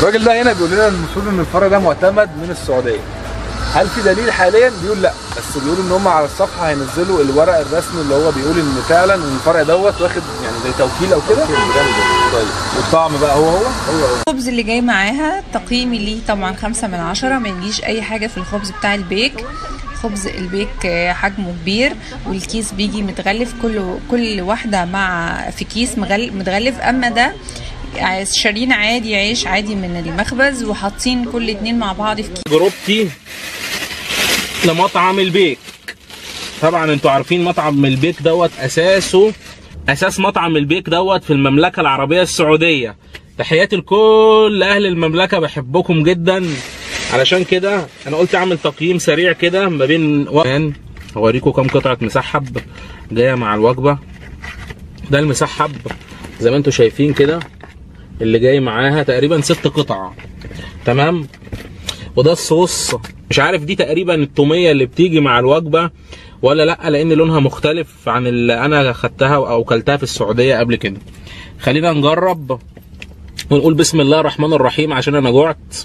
الراجل ده هنا بيقول لنا المفروض ان الفرع ده معتمد من السعوديه هل في دليل حاليا بيقول لا بس بيقولوا ان هم على الصفحه هينزلوا الورق الرسمي اللي هو بيقول ان فعلا ان الفرع دوت واخد يعني زي توكيل او كده طيب والطعم بقى هو هو هو هو الخبز اللي جاي معاها تقييمي ليه طبعا خمسة من عشرة ما يجيش اي حاجة في الخبز بتاع البيك خبز البيك آه، حجمه كبير والكيس بيجي متغلف كل كل واحدة مع في كيس مغل- متغلف اما ده عايز- شارين عادي عيش عادي من المخبز وحاطين كل اتنين مع بعض في كيس تجربتي لمطعم البيك طبعا انتوا عارفين مطعم البيك دوت اساسه اساس مطعم البيك دوت في المملكه العربيه السعوديه تحياتي لكل اهل المملكه بحبكم جدا علشان كده انا قلت اعمل تقييم سريع كده ما بين و... هوريكم كام قطعه مسحب جايه مع الوجبه ده المسحب زي ما انتوا شايفين كده اللي جاي معاها تقريبا ست قطع تمام وده الصوص مش عارف دي تقريبا التوميه اللي بتيجي مع الوجبه ولا لا لان لونها مختلف عن اللي انا خدتها او كلتها في السعوديه قبل كده خلينا نجرب ونقول بسم الله الرحمن الرحيم عشان انا جوعت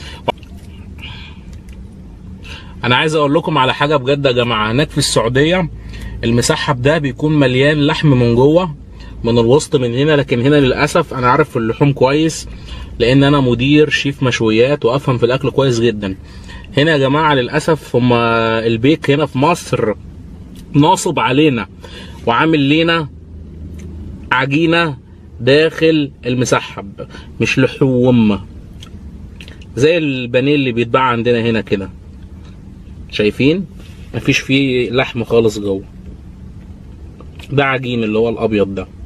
انا عايز اقول لكم على حاجه بجد يا جماعه هناك في السعوديه المسحب ده بيكون مليان لحم من جوه من الوسط من هنا لكن هنا للاسف انا عارف في اللحوم كويس لان انا مدير شيف مشويات وافهم في الاكل كويس جدا هنا يا جماعه للاسف هم البيك هنا في مصر ناصب علينا وعامل لينا عجينه داخل المسحب مش لحوم زي البانيه اللي بيتباع عندنا هنا كده شايفين مفيش فيه لحم خالص جوه ده عجين اللي هو الابيض ده